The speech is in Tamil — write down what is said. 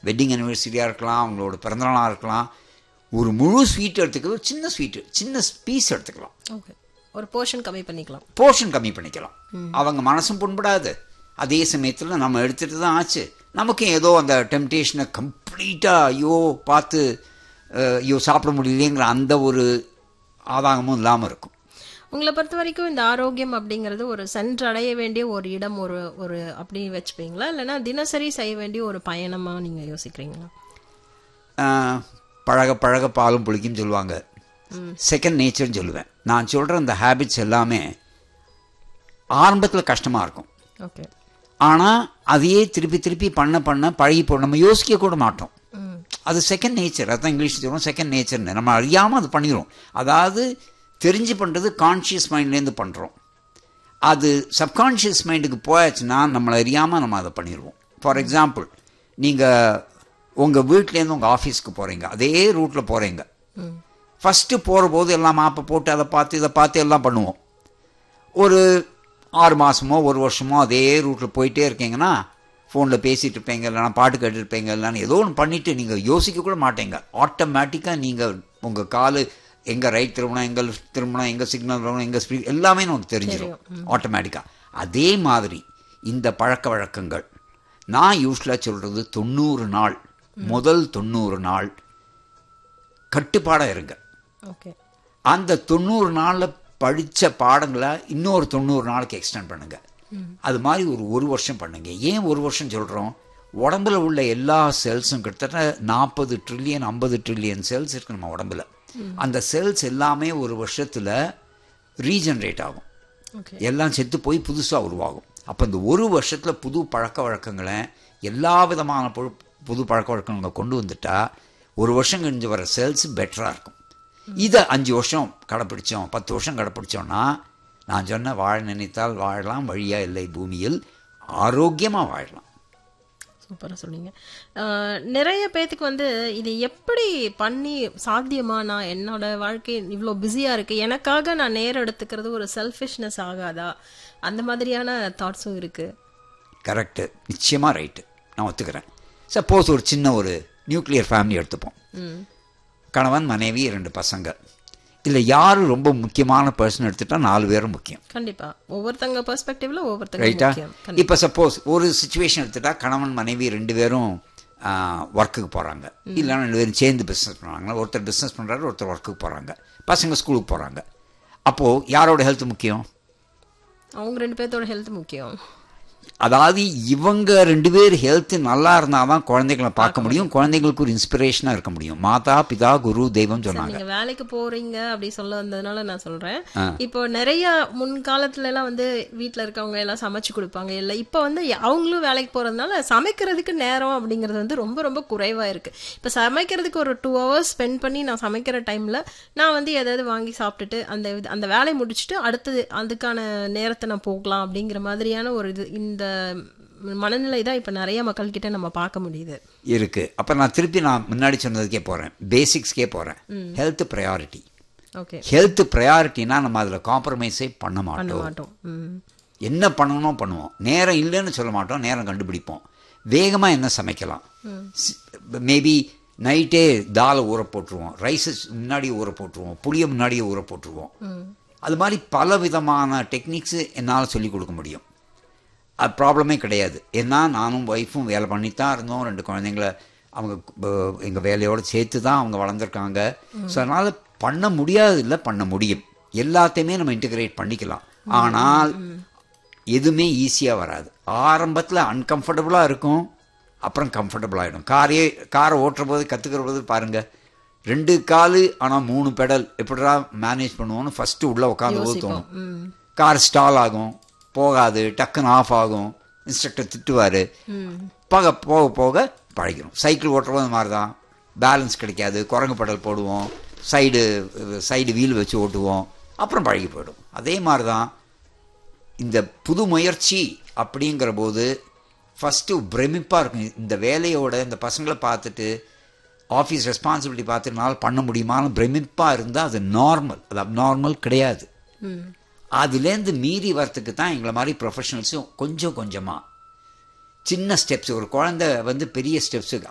வெட்டிங் அனிவர்சரியாக இருக்கலாம் அவங்களோட பிறந்தநாளாக இருக்கலாம் ஒரு முழு ஸ்வீட் எடுத்துக்கிறது ஒரு சின்ன ஸ்வீட்டு சின்ன பீஸ் எடுத்துக்கலாம் ஓகே ஒரு போர்ஷன் கம்மி பண்ணிக்கலாம் போர்ஷன் கம்மி பண்ணிக்கலாம் அவங்க மனசும் புண்படாது அதே சமயத்தில் நம்ம எடுத்துட்டு தான் ஆச்சு நமக்கும் ஏதோ அந்த டெம்டேஷனை கம்ப்ளீட்டாக ஐயோ பார்த்து அஹ், ஐயோ சாப்பிட முடியலையேங்கிற அந்த ஒரு ஆதாகமும் இல்லாமல் இருக்கும் உங்களை பொறுத்த வரைக்கும் இந்த ஆரோக்கியம் அப்படிங்கிறது ஒரு சென்றடைய வேண்டிய ஒரு இடம் ஒரு ஒரு அப்படி வச்சுப்பீங்களா இல்லைன்னா தினசரி செய்ய வேண்டிய ஒரு பயணமா நீங்க யோசிக்கிறீங்களா அஹ், பழக பழக பாலும் புளிக்கும் சொல்லுவாங்க செகண்ட் நேச்சர்னு சொல்லுவேன் நான் சொல்கிற அந்த ஹேபிட்ஸ் எல்லாமே ஆரம்பத்தில் கஷ்டமாக இருக்கும் ஓகே ஆனால் அதையே திருப்பி திருப்பி பண்ண பண்ண பழகி போ நம்ம யோசிக்க கூட மாட்டோம் ம் அது செகண்ட் நேச்சர் அதான் இங்கிலீஷ் சொல்லுவோம் செகண்ட் நேச்சர்னு நம்ம அறியாமல் அது பண்ணிடுறோம் அதாவது தெரிஞ்சு பண்ணுறது கான்ஷியஸ் மைண்ட்லேருந்து பண்ணுறோம் அது சப்கான்ஷியஸ் மைண்டுக்கு போயாச்சுன்னா நம்மளை அறியாமல் நம்ம அதை பண்ணிடுவோம் ஃபார் எக்ஸாம்பிள் நீங்கள் உங்கள் வீட்லேருந்து உங்கள் ஆஃபீஸ்க்கு போகிறீங்க அதே ரூட்டில் போகிறீங்க ம் ஃபஸ்ட்டு போகிற போது எல்லாம் மாப்பை போட்டு அதை பார்த்து இதை பார்த்து எல்லாம் பண்ணுவோம் ஒரு ஆறு மாதமோ ஒரு வருஷமோ அதே ரூட்டில் போயிட்டே இருக்கீங்கன்னா ஃபோனில் பேசிகிட்டு இருப்பீங்க இல்லைனா பாட்டு கேட்டுட்டு இருப்பீங்க இல்லைனா ஏதோ ஒன்று பண்ணிவிட்டு நீங்கள் யோசிக்க கூட மாட்டீங்க ஆட்டோமேட்டிக்காக நீங்கள் உங்கள் காலு எங்கே ரைட் திரும்பணும் எங்கே லெஃப்ட் திரும்பணும் எங்கே சிக்னல் வரணும் எங்கே ஸ்பீட் எல்லாமே நமக்கு தெரிஞ்சிடும் ஆட்டோமேட்டிக்காக அதே மாதிரி இந்த பழக்க வழக்கங்கள் நான் யூஸ்வலாக சொல்கிறது தொண்ணூறு நாள் முதல் தொண்ணூறு நாள் கட்டுப்பாடாக இருங்க ஓகே அந்த தொண்ணூறு நாளில் படித்த பாடங்களை இன்னொரு தொண்ணூறு நாளுக்கு எக்ஸ்டெண்ட் பண்ணுங்க அது மாதிரி ஒரு ஒரு வருஷம் பண்ணுங்க ஏன் ஒரு வருஷம் சொல்கிறோம் உடம்புல உள்ள எல்லா செல்ஸும் கிட்டத்தட்ட நாற்பது ட்ரில்லியன் ஐம்பது ட்ரில்லியன் செல்ஸ் இருக்கு நம்ம உடம்புல அந்த செல்ஸ் எல்லாமே ஒரு வருஷத்தில் ரீஜென்ரேட் ஆகும் ஓகே எல்லாம் செத்து போய் புதுசாக உருவாகும் அப்போ இந்த ஒரு வருஷத்தில் புது பழக்க வழக்கங்களை எல்லா விதமான புது- புது பழக்க வழக்கங்களை கொண்டு வந்துட்டா ஒரு வருஷம் கழிஞ்சு வர செல்ஸ் பெட்டராக இருக்கும் இதை அஞ்சு வருஷம் கடைப்பிடிச்சோம் பத்து வருஷம் கடைப்பிடிச்சோம்னா நான் சொன்ன வாழ நினைத்தால் வாழலாம் வழியா இல்லை பூமியில் ஆரோக்கியமாக வாழலாம் சூப்பராக சொன்னீங்க ஆஹ், நிறைய பேத்துக்கு வந்து இது எப்படி பண்ணி சாத்தியமா நான் என்னோட வாழ்க்கை இவ்வளோ பிஸியாக இருக்கு எனக்காக நான் நேரம் எடுத்துக்கிறது ஒரு செல்ஃபிஷ்னஸ் ஆகாதா அந்த மாதிரியான தாட்ஸும் இருக்கு கரெக்டு நிச்சயமாக ரைட்டு நான் ஒத்துக்கிறேன் சப்போஸ் ஒரு சின்ன ஒரு நியூக்ளியர் ஃபேமிலி எடுத்துப்போம் ம் கணவன் மனைவி ரெண்டு பசங்க இல்லை யார் ரொம்ப முக்கியமான பர்சன் எடுத்துட்டா நாலு பேரும் முக்கியம் கண்டிப்பா ஒவ்வொருத்தங்க பெர்ஸ்பெக்டிவ்ல ஒவ்வொருத்தங்க ரைட்டா முக்கியம் கண்டிப்பா. இப்போ சப்போஸ் ஒரு சுச்சுவேஷன் எடுத்துட்டா கணவன் மனைவி ரெண்டு பேரும் ஒர்க்குக்கு போகிறாங்க இல்லைன்னா ரெண்டு பேரும் சேர்ந்து பிஸ்னஸ் பண்ணுறாங்க ஒருத்தர் பிஸ்னஸ் பண்ணுறாரு ஒருத்தர் ஒர்க்குக்கு போகிறாங்க பசங்க ஸ்கூலுக்கு போகிறாங்க அப்போது யாரோட ஹெல்த் முக்கியம் அவங்க ரெண்டு பேர்த்தோட ஹெல்த் முக்கியம் அதாவது இவங்க ரெண்டு பேர் ஹெல்த் நல்லா இருந்தால் தான் குழந்தைகளை பார்க்க முடியும் குழந்தைங்களுக்கு ஒரு இன்ஸ்பிரேஷனாக இருக்க முடியும் மாதா பிதா குரு தெய்வம் சொன்னாங்க நீங்க வேலைக்கு போறீங்க அப்படி சொல்ல வந்ததுனால நான் சொல்றேன் ஆ. இப்போ நிறைய முன்காலத்துல எல்லாம் வந்து வீட்ல இருக்கவங்க எல்லாம் சமைச்சு கொடுப்பாங்க இல்ல இப்போ வந்து அவங்களும் வேலைக்கு போறதுனால சமைக்கிறதுக்கு நேரம் அப்படிங்கிறது வந்து ரொம்ப ரொம்ப குறைவா இருக்கு இப்போ சமைக்கிறதுக்கு ஒரு டூ ஹவர்ஸ் ஸ்பெண்ட் பண்ணி நான் சமைக்கிற டைம்ல நான் வந்து எதாவது வாங்கி சாப்பிட்டுட்டு அந்த இது- அந்த வேலையை முடிச்சுட்டு அடுத்தது அதுக்கான நேரத்தை நான் போகலாம் அப்படிங்கிற மாதிரியான ஒரு இது இந்த மனநிலை தான் இப்போ நிறைய மக்கள்கிட்ட நம்ம பார்க்க முடியுது இருக்கு அப்போ நான் திருப்பி நான் முன்னாடி சொன்னதுக்கே போகிறேன் பேசிக்ஸ்க்கே போகிறேன் ஹெல்த் ப்ரையாரிட்டி ஓகே ஹெல்த் ப்ரையாரிட்டினா நம்ம அதில் காம்ப்ரமைஸே பண்ண பண்ண மாட்டோம் மாட்டோம் ம் என்ன பண்ணணும் பண்ணுவோம் நேரம் இல்லைன்னு சொல்ல மாட்டோம் நேரம் கண்டுபிடிப்போம் வேகமாக என்ன சமைக்கலாம் மேபி நைட்டே தாலை ஊற போட்டுருவோம் ரைஸஸ் முன்னாடியே ஊற போட்டுருவோம் புளியை முன்னாடியே ஊற போட்டுருவோம் அது மாதிரி பல விதமான டெக்னிக்ஸு என்னால் சொல்லிக் கொடுக்க முடியும் அது ப்ராப்ளமே கிடையாது ஏன்னா நானும் ஒய்ஃபும் வேலை பண்ணித்தான் இருந்தோம் ரெண்டு குழந்தைங்கள அவங்க எங்கள் வேலையோடு சேர்த்து தான் அவங்க வளர்ந்துருக்காங்க ஸோ அதனால் பண்ண முடியாது இல்லை பண்ண முடியும் எல்லாத்தையுமே நம்ம இன்டிகிரேட் பண்ணிக்கலாம் ஆனால் எதுவுமே ஈஸியாக வராது ஆரம்பத்தில் அன்கம்ஃபர்டபுளாக இருக்கும் அப்புறம் கம்ஃபர்டபுள் ஆகிடும் காரையே காரை ஓட்டுற போது கற்றுக்கிற போது பாருங்கள் ரெண்டு காலு ஆனால் மூணு பெடல் எப்படிடா மேனேஜ் பண்ணுவோன்னு ஃபஸ்ட்டு உள்ளே உட்காந்து போது தோணும் ம் கார் ஸ்டால் ஆகும் போகாது டக்குன்னு ஆஃப் ஆகும் இன்ஸ்ட்ரக்டர் திட்டுவார் போக போக போக பழகிடும் சைக்கிள் ஓட்டுறது மாதிரி தான் பேலன்ஸ் கிடைக்காது குரங்கு படல் போடுவோம் சைடு சைடு வீல் வச்சு ஓட்டுவோம் அப்புறம் பழகி போயிடும் அதே மாதிரி தான் இந்த புது முயற்சி அப்படிங்கிற போது ஃபஸ்ட்டு பிரமிப்பாக இருக்கும் இந்த வேலையோட இந்த பசங்களை பார்த்துட்டு ஆஃபீஸ் ரெஸ்பான்சிபிலிட்டி பார்த்துனால பண்ண முடியுமான்னு பிரமிப்பாக இருந்தால் அது நார்மல் அது அப்நார்மல் கிடையாது ம் அதுலேருந்து மீறி வரத்துக்கு தான் எங்களை மாதிரி ப்ரொஃபஷனல்ஸும் கொஞ்சம் கொஞ்சமாக சின்ன ஸ்டெப்ஸ் ஒரு குழந்தை வந்து பெரிய ஸ்டெப்ஸு